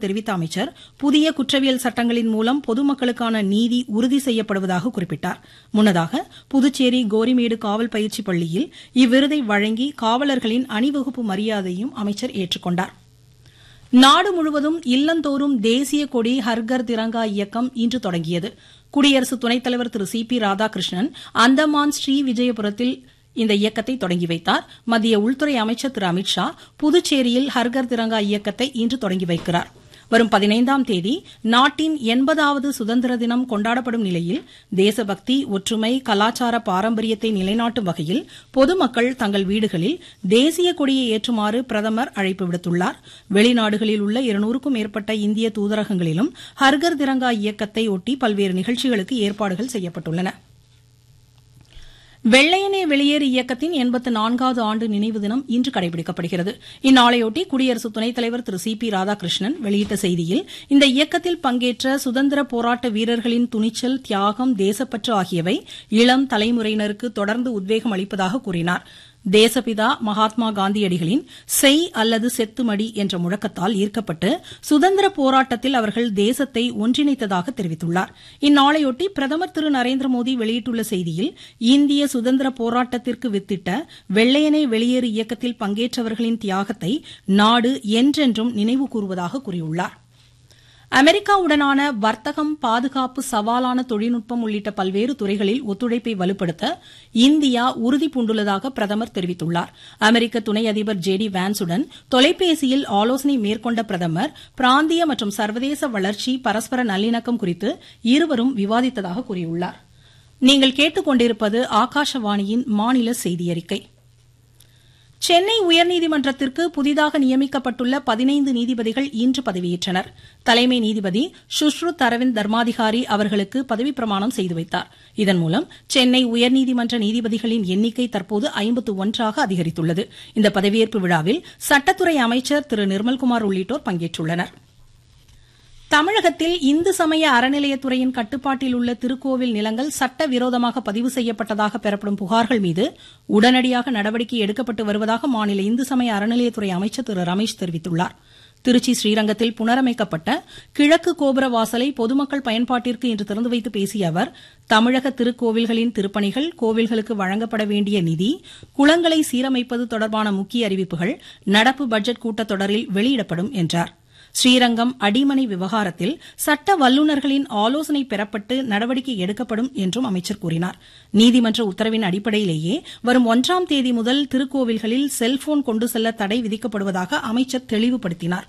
தெரிவித்த அமைச்சர் புதிய குற்றவியல் சட்டங்களின் மூலம் பொதுமக்களுக்கான நீதி உறுதி செய்யப்படுவதாக குறிப்பிட்டார் முன்னதாக புதுச்சேரி கோரிமேடு காவல் பயிற்சி பள்ளியில் இவ்விருதை வழங்கி காவலர்களின் அணிவகுப்பு மரியாதையும் அமைச்சர் ஏற்றுக்கொண்டார் நாடு முழுவதும் இல்லந்தோறும் தேசிய கொடி ஹர்கர் திரங்கா இயக்கம் இன்று தொடங்கியது குடியரசு துணைத் தலைவர் திரு சி பி ராதாகிருஷ்ணன் அந்தமான் ஸ்ரீ விஜயபுரத்தில் இந்த இயக்கத்தை தொடங்கி வைத்தார் மத்திய உள்துறை அமைச்சர் திரு அமித்ஷா புதுச்சேரியில் ஹர்கர் திரங்கா இயக்கத்தை இன்று தொடங்கி வைக்கிறார் வரும் பதினைந்தாம் தேதி நாட்டின் எண்பதாவது சுதந்திர தினம் கொண்டாடப்படும் நிலையில் தேசபக்தி ஒற்றுமை கலாச்சார பாரம்பரியத்தை நிலைநாட்டும் வகையில் பொதுமக்கள் தங்கள் வீடுகளில் தேசிய கொடியை ஏற்றுமாறு பிரதமர் அழைப்பு விடுத்துள்ளார் வெளிநாடுகளில் உள்ள இருநூறுக்கும் மேற்பட்ட இந்திய தூதரகங்களிலும் ஹர்கர் திரங்கா இயக்கத்தை ஒட்டி பல்வேறு நிகழ்ச்சிகளுக்கு ஏற்பாடுகள் செய்யப்பட்டுள்ளன வெள்ளையனே வெளியேறு இயக்கத்தின் எண்பத்து நான்காவது ஆண்டு நினைவு தினம் இன்று கடைபிடிக்கப்படுகிறது இந்நாளையொட்டி குடியரசு துணைத் தலைவர் திரு சி பி ராதாகிருஷ்ணன் வெளியிட்ட செய்தியில் இந்த இயக்கத்தில் பங்கேற்ற சுதந்திர போராட்ட வீரர்களின் துணிச்சல் தியாகம் தேசப்பற்று ஆகியவை இளம் தலைமுறையினருக்கு தொடர்ந்து உத்வேகம் அளிப்பதாக கூறினார் தேசபிதா மகாத்மா காந்தியடிகளின் செய் அல்லது செத்துமடி என்ற முழக்கத்தால் ஈர்க்கப்பட்டு சுதந்திர போராட்டத்தில் அவர்கள் தேசத்தை ஒன்றிணைத்ததாக தெரிவித்துள்ளார் இந்நாளையொட்டி பிரதமர் திரு நரேந்திர மோடி வெளியிட்டுள்ள செய்தியில் இந்திய சுதந்திர போராட்டத்திற்கு வித்திட்ட வெள்ளையனே வெளியேறு இயக்கத்தில் பங்கேற்றவர்களின் தியாகத்தை நாடு என்றென்றும் நினைவு கூறுவதாக கூறியுள்ளார் அமெரிக்காவுடனான வர்த்தகம் பாதுகாப்பு சவாலான தொழில்நுட்பம் உள்ளிட்ட பல்வேறு துறைகளில் ஒத்துழைப்பை வலுப்படுத்த இந்தியா உறுதி பூண்டுள்ளதாக பிரதமர் தெரிவித்துள்ளார் அமெரிக்க துணை அதிபர் ஜே டி வான்ஸுடன் தொலைபேசியில் ஆலோசனை மேற்கொண்ட பிரதமர் பிராந்திய மற்றும் சர்வதேச வளர்ச்சி பரஸ்பர நல்லிணக்கம் குறித்து இருவரும் விவாதித்ததாக கூறியுள்ளார் நீங்கள் கேட்டுக்கொண்டிருப்பது ஆகாஷவாணியின் மாநில செய்தி அறிக்கை சென்னை உயர்நீதிமன்றத்திற்கு புதிதாக நியமிக்கப்பட்டுள்ள பதினைந்து நீதிபதிகள் இன்று பதவியேற்றனர் தலைமை நீதிபதி சுஷ்ருத் அரவிந்த் தர்மாதிகாரி அவர்களுக்கு பதவிப் பிரமாணம் செய்து வைத்தார் இதன் மூலம் சென்னை உயர்நீதிமன்ற நீதிபதிகளின் எண்ணிக்கை தற்போது ஐம்பத்து ஒன்றாக அதிகரித்துள்ளது இந்த பதவியேற்பு விழாவில் சட்டத்துறை அமைச்சர் திரு நிர்மல்குமார் உள்ளிட்டோர் பங்கேற்றுள்ளனா் தமிழகத்தில் இந்து சமய அறநிலையத்துறையின் கட்டுப்பாட்டில் உள்ள திருக்கோவில் நிலங்கள் சட்டவிரோதமாக பதிவு செய்யப்பட்டதாக பெறப்படும் புகார்கள் மீது உடனடியாக நடவடிக்கை எடுக்கப்பட்டு வருவதாக மாநில இந்து சமய அறநிலையத்துறை அமைச்சர் திரு ரமேஷ் தெரிவித்துள்ளார் திருச்சி ஸ்ரீரங்கத்தில் புனரமைக்கப்பட்ட கிழக்கு கோபுர வாசலை பொதுமக்கள் பயன்பாட்டிற்கு இன்று திறந்து வைத்து பேசிய அவர் தமிழக திருக்கோவில்களின் திருப்பணிகள் கோவில்களுக்கு வழங்கப்பட வேண்டிய நிதி குளங்களை சீரமைப்பது தொடர்பான முக்கிய அறிவிப்புகள் நடப்பு பட்ஜெட் கூட்டத்தொடரில் வெளியிடப்படும் என்றார் ஸ்ரீரங்கம் அடிமனை விவகாரத்தில் சட்ட வல்லுநர்களின் ஆலோசனை பெறப்பட்டு நடவடிக்கை எடுக்கப்படும் என்றும் அமைச்சர் கூறினார் நீதிமன்ற உத்தரவின் அடிப்படையிலேயே வரும் ஒன்றாம் தேதி முதல் திருக்கோவில்களில் செல்போன் கொண்டு செல்ல தடை விதிக்கப்படுவதாக அமைச்சர் தெளிவுபடுத்தினார்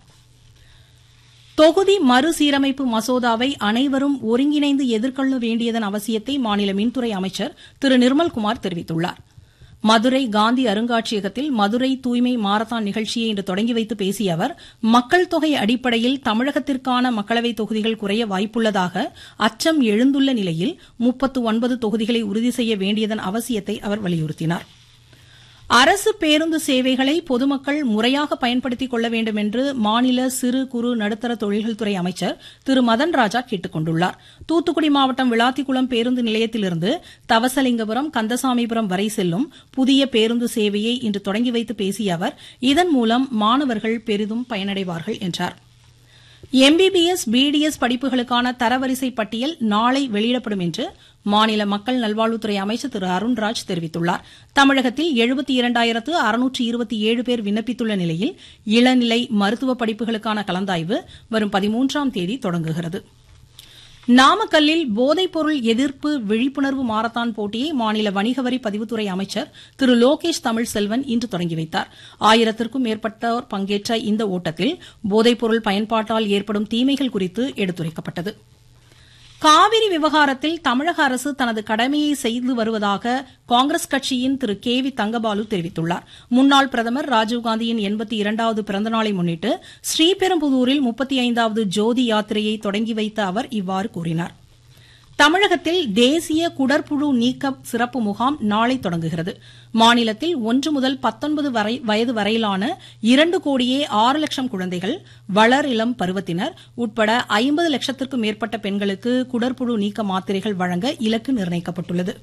தொகுதி மறுசீரமைப்பு மசோதாவை அனைவரும் ஒருங்கிணைந்து எதிர்கொள்ள வேண்டியதன் அவசியத்தை மாநில மின்துறை அமைச்சர் திரு நிர்மல்குமார் தெரிவித்துள்ளார் மதுரை காந்தி அருங்காட்சியகத்தில் மதுரை தூய்மை மாரத்தான் நிகழ்ச்சியை இன்று தொடங்கி வைத்து பேசிய அவர் மக்கள் தொகை அடிப்படையில் தமிழகத்திற்கான மக்களவைத் தொகுதிகள் குறைய வாய்ப்புள்ளதாக அச்சம் எழுந்துள்ள நிலையில் முப்பத்து ஒன்பது தொகுதிகளை உறுதி செய்ய வேண்டியதன் அவசியத்தை அவர் வலியுறுத்தினார் அரசு பேருந்து சேவைகளை பொதுமக்கள் முறையாக பயன்படுத்திக் கொள்ள வேண்டும் என்று மாநில சிறு குறு நடுத்தர தொழில்கள் துறை அமைச்சர் திரு மதன் ராஜா கேட்டுக் கொண்டுள்ளார் தூத்துக்குடி மாவட்டம் விளாத்திக்குளம் பேருந்து நிலையத்திலிருந்து தவசலிங்கபுரம் கந்தசாமிபுரம் வரை செல்லும் புதிய பேருந்து சேவையை இன்று தொடங்கி வைத்து பேசிய அவர் இதன் மூலம் மாணவர்கள் பெரிதும் பயனடைவார்கள் என்றார் எம்பிபிஎஸ் பிடிஎஸ் படிப்புகளுக்கான தரவரிசை பட்டியல் நாளை வெளியிடப்படும் என்று மாநில மக்கள் நல்வாழ்வுத்துறை அமைச்சர் திரு அருண்ராஜ் தெரிவித்துள்ளார் தமிழகத்தில் எழுபத்தி இரண்டாயிரத்து அறுநூற்று இருபத்தி ஏழு பேர் விண்ணப்பித்துள்ள நிலையில் இளநிலை மருத்துவ படிப்புகளுக்கான கலந்தாய்வு வரும் பதிமூன்றாம் தேதி தொடங்குகிறது நாமக்கல்லில் போதைப்பொருள் எதிர்ப்பு விழிப்புணர்வு மாரத்தான் போட்டியை மாநில வணிகவரி பதிவுத்துறை அமைச்சர் திரு லோகேஷ் தமிழ்செல்வன் இன்று தொடங்கி வைத்தார் ஆயிரத்திற்கும் மேற்பட்டோர் பங்கேற்ற இந்த ஓட்டத்தில் போதைப்பொருள் பயன்பாட்டால் ஏற்படும் தீமைகள் குறித்து எடுத்துரைக்கப்பட்டது காவிரி விவகாரத்தில் தமிழக அரசு தனது கடமையை செய்து வருவதாக காங்கிரஸ் கட்சியின் திரு கே வி தங்கபாலு தெரிவித்துள்ளார் முன்னாள் பிரதமர் ராஜீவ்காந்தியின் எண்பத்தி இரண்டாவது பிறந்தநாளை முன்னிட்டு ஸ்ரீபெரும்புதூரில் முப்பத்தி ஐந்தாவது ஜோதி யாத்திரையை தொடங்கி வைத்த அவர் இவ்வாறு கூறினார் தமிழகத்தில் தேசிய குடற்புழு நீக்க சிறப்பு முகாம் நாளை தொடங்குகிறது மாநிலத்தில் ஒன்று முதல் பத்தொன்பது வரை வயது வரையிலான இரண்டு கோடியே ஆறு லட்சம் குழந்தைகள் வளர் இளம் பருவத்தினர் உட்பட ஐம்பது லட்சத்திற்கும் மேற்பட்ட பெண்களுக்கு குடற்புழு நீக்க மாத்திரைகள் வழங்க இலக்கு நிர்ணயிக்கப்பட்டுள்ளது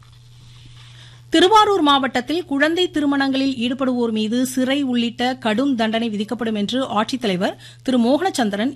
திருவாரூர் மாவட்டத்தில் குழந்தை திருமணங்களில் ஈடுபடுவோர் மீது சிறை உள்ளிட்ட கடும் தண்டனை விதிக்கப்படும் என்று ஆட்சித்தலைவர் திரு மோகனச்சந்திரன்